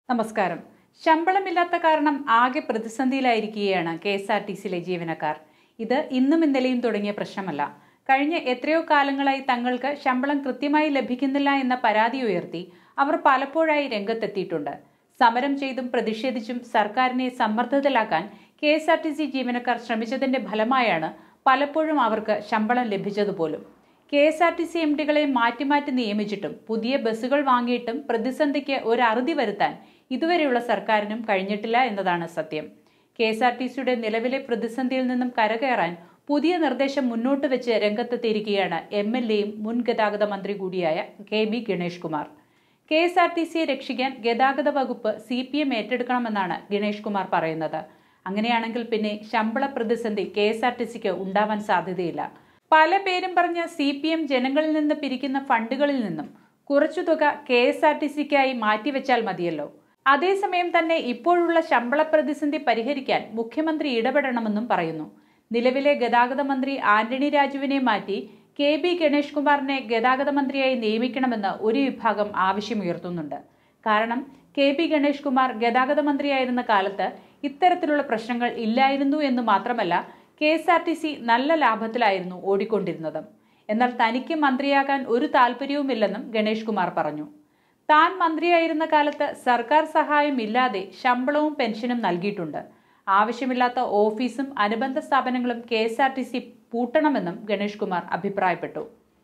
നമസ്കാരം ശമ്പളമില്ലാത്ത കാരണം ആകെ പ്രതിസന്ധിയിലായിരിക്കുകയാണ് കെ എസ് ആർ ടി സിയിലെ ജീവനക്കാർ ഇത് ഇന്നും ഇന്നലെയും തുടങ്ങിയ പ്രശ്നമല്ല കഴിഞ്ഞ എത്രയോ കാലങ്ങളായി തങ്ങൾക്ക് ശമ്പളം കൃത്യമായി ലഭിക്കുന്നില്ല എന്ന പരാതി ഉയർത്തി അവർ പലപ്പോഴായി രംഗത്തെത്തിയിട്ടുണ്ട് സമരം ചെയ്തും പ്രതിഷേധിച്ചും സർക്കാരിനെ സമ്മർദ്ദത്തിലാക്കാൻ K S R T C ജീവനക്കാർ ശ്രമിച്ചതിന്റെ ഫലമായാണ് പലപ്പോഴും അവർക്ക് ശമ്പളം ലഭിച്ചതുപോലും K S R T C M ഡികളെ മാറ്റി മാറ്റി നിയമിച്ചിട്ടും പുതിയ ബസ്സുകൾ വാങ്ങിയിട്ടും പ്രതിസന്ധിക്ക് ഒരു അറുതി വരുത്താൻ ഇതുവരെയുള്ള സർക്കാരിനും കഴിഞ്ഞിട്ടില്ല എന്നതാണ് സത്യം കെ എസ് ആർ ടി സിയുടെ നിലവിലെ പ്രതിസന്ധിയിൽ നിന്നും കരകയറാൻ പുതിയ നിർദ്ദേശം മുന്നോട്ട് വെച്ച് രംഗത്തെത്തിയിരിക്കുകയാണ് എം എൽ എയും മുൻ ഗതാഗത മന്ത്രി കൂടിയായ K B Ganesh Kumar K S R T സിയെ രക്ഷിക്കാൻ ഗതാഗത വകുപ്പ് സി പി എം ഏറ്റെടുക്കണമെന്നാണ് ഗണേഷ് കുമാർ പറയുന്നത് അങ്ങനെയാണെങ്കിൽ പിന്നെ ശമ്പള പ്രതിസന്ധി കെ എസ് ആർ ടി സിക്ക് ഉണ്ടാവാൻ സാധ്യതയില്ല പല പേരും പറഞ്ഞ സി പി എം ജനങ്ങളിൽ നിന്ന് പിരിക്കുന്ന ഫണ്ടുകളിൽ നിന്നും കുറച്ചു തുക കെ എസ് ആർ ടി സിക്കായി മാറ്റിവെച്ചാൽ മതിയല്ലോ അതേസമയം തന്നെ ഇപ്പോഴുള്ള ശമ്പള പ്രതിസന്ധി പരിഹരിക്കാൻ മുഖ്യമന്ത്രി ഇടപെടണമെന്നും പറയുന്നു നിലവിലെ ഗതാഗത മന്ത്രി ആന്റണി രാജുവിനെ മാറ്റി കെ ബി ഗണേഷ് കുമാറിനെ ഗതാഗത മന്ത്രിയായി നിയമിക്കണമെന്ന് ഒരു വിഭാഗം ആവശ്യമുയർത്തുന്നുണ്ട് കാരണം കെ ബി ഗണേഷ് കുമാർ ഗതാഗത മന്ത്രിയായിരുന്ന കാലത്ത് ഇത്തരത്തിലുള്ള പ്രശ്നങ്ങൾ ഇല്ലായിരുന്നു എന്ന് മാത്രമല്ല K S R T C നല്ല ലാഭത്തിലായിരുന്നു ഓടിക്കൊണ്ടിരുന്നത് എന്നാൽ തനിക്ക് മന്ത്രിയാകാൻ ഒരു താല്പര്യവുമില്ലെന്നും ഗണേഷ് കുമാർ പറഞ്ഞു താൻ മന്ത്രിയായിരുന്ന കാലത്ത് സർക്കാർ സഹായം ഇല്ലാതെ ശമ്പളവും പെൻഷനും നൽകിയിട്ടുണ്ട് ആവശ്യമില്ലാത്ത ഓഫീസും അനുബന്ധ സ്ഥാപനങ്ങളും K S R T C പൂട്ടണമെന്നും ഗണേഷ് കുമാർ അഭിപ്രായപ്പെട്ടു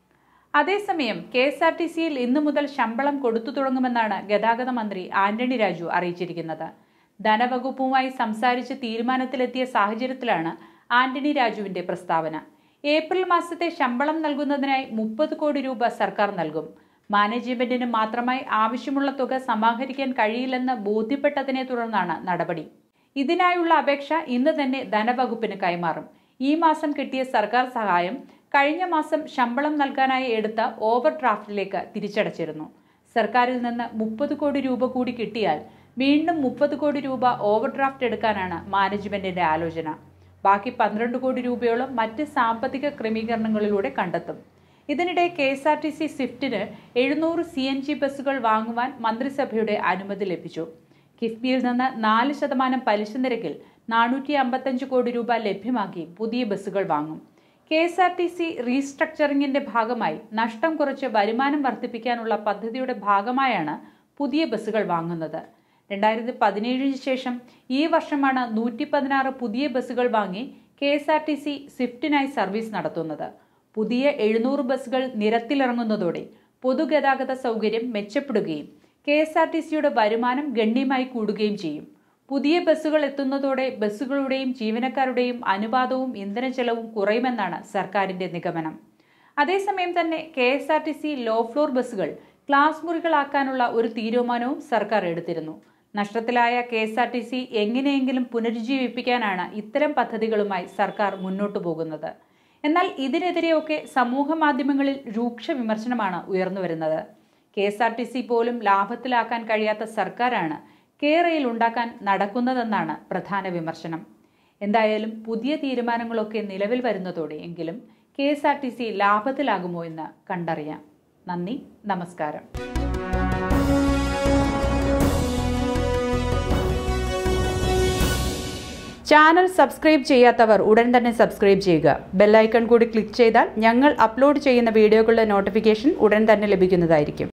അതേസമയം കെ എസ് ആർ ടി സിയിൽ ഇന്നു മുതൽ ശമ്പളം കൊടുത്തു തുടങ്ങുമെന്നാണ് ഗതാഗത മന്ത്രി ആന്റണി രാജു അറിയിച്ചിരിക്കുന്നത് ധനവകുപ്പുമായി സംസാരിച്ച് തീരുമാനത്തിലെത്തിയ സാഹചര്യത്തിലാണ് ആന്റണി രാജുവിന്റെ പ്രസ്താവന ഏപ്രിൽ മാസത്തെ ശമ്പളം നൽകുന്നതിനായി മുപ്പത് കോടി രൂപ സർക്കാർ നൽകും മാനേജ്മെന്റിന് മാത്രമായി ആവശ്യമുള്ള തുക സമാഹരിക്കാൻ കഴിയില്ലെന്ന് ബോധ്യപ്പെട്ടതിനെ തുടർന്നാണ് നടപടി ഇതിനായുള്ള അപേക്ഷ ഇന്ന് തന്നെ ധനവകുപ്പിന് കൈമാറും ഈ മാസം കിട്ടിയ സർക്കാർ സഹായം കഴിഞ്ഞ മാസം ശമ്പളം നൽകാനായി എടുത്ത ഓവർ ഡ്രാഫ്റ്റിലേക്ക് തിരിച്ചടച്ചിരുന്നു സർക്കാരിൽ നിന്ന് മുപ്പത് കോടി രൂപ കൂടി കിട്ടിയാൽ വീണ്ടും മുപ്പത് കോടി രൂപ ഓവർ ഡ്രാഫ്റ്റ് എടുക്കാനാണ് മാനേജ്മെന്റിന്റെ ആലോചന ബാക്കി പന്ത്രണ്ട് കോടി രൂപയോളം മറ്റ് സാമ്പത്തിക ക്രമീകരണങ്ങളിലൂടെ കണ്ടെത്തും ഇതിനിടെ K S R T C സ്വിഫ്റ്റിന് എഴുന്നൂറ് സി എൻ ജി ബസ്സുകൾ വാങ്ങുവാൻ മന്ത്രിസഭയുടെ അനുമതി ലഭിച്ചു കിഫ്ബിയിൽ നിന്ന് നാല് ശതമാനം പലിശ നിരക്കിൽ നാനൂറ്റി അമ്പത്തഞ്ച് കോടി രൂപ ലഭ്യമാക്കി പുതിയ ബസ്സുകൾ വാങ്ങും K S R T C റീസ്ട്രക്ചറിംഗിന്റെ ഭാഗമായി നഷ്ടം കുറച്ച് വരുമാനം വർദ്ധിപ്പിക്കാനുള്ള പദ്ധതിയുടെ ഭാഗമായാണ് പുതിയ ബസ്സുകൾ വാങ്ങുന്നത് രണ്ടായിരത്തി പതിനേഴിന് ശേഷം ഈ വർഷമാണ് നൂറ്റി പതിനാറ് പുതിയ ബസ്സുകൾ വാങ്ങി K S R T C സ്വിഫ്റ്റിനായി സർവീസ് നടത്തുന്നത് പുതിയ എഴുന്നൂറ് ബസ്സുകൾ നിരത്തിലിറങ്ങുന്നതോടെ പൊതുഗതാഗത സൗകര്യം മെച്ചപ്പെടുകയും കെ എസ് ആർ ടി സിയുടെ വരുമാനം ഗണ്യമായി കൂടുകയും ചെയ്യും പുതിയ ബസ്സുകൾ എത്തുന്നതോടെ ബസ്സുകളുടെയും ജീവനക്കാരുടെയും അനുപാതവും ഇന്ധന ചെലവും കുറയുമെന്നാണ് സർക്കാരിന്റെ നിഗമനം അതേസമയം തന്നെ K S R T C low floor ബസ്സുകൾ ക്ലാസ് മുറികളാക്കാനുള്ള ഒരു തീരുമാനവും സർക്കാർ എടുത്തിരുന്നു നഷ്ടത്തിലായ K S R T C എങ്ങനെയെങ്കിലും പുനരുജ്ജീവിപ്പിക്കാനാണ് ഇത്തരം പദ്ധതികളുമായി സർക്കാർ മുന്നോട്ടു പോകുന്നത് എന്നാൽ ഇതിനെതിരെയൊക്കെ സമൂഹ മാധ്യമങ്ങളിൽ രൂക്ഷ വിമർശനമാണ് ഉയർന്നു വരുന്നത് K S R T C പോലും ലാഭത്തിലാക്കാൻ കഴിയാത്ത സർക്കാരാണ് കേരയിൽ ഉണ്ടാക്കാൻ നടക്കുന്നതെന്നാണ് പ്രധാന വിമർശനം എന്തായാലും പുതിയ തീരുമാനങ്ങളൊക്കെ നിലവിൽ വരുന്നതോടെ എങ്കിലും K S R T C ലാഭത്തിലാകുമോ എന്ന് കണ്ടറിയാം നന്ദി നമസ്കാരം ചാനൽ സബ്സ്ക്രൈബ് ചെയ്യാത്തവർ ഉടൻ തന്നെ സബ്സ്ക്രൈബ് ചെയ്യുക ബെല്ലൈക്കൺ കൂടി ക്ലിക്ക് ചെയ്താൽ ഞങ്ങൾ അപ്ലോഡ് ചെയ്യുന്ന വീഡിയോകളുടെ നോട്ടിഫിക്കേഷൻ ഉടൻ തന്നെ ലഭിക്കുന്നതായിരിക്കും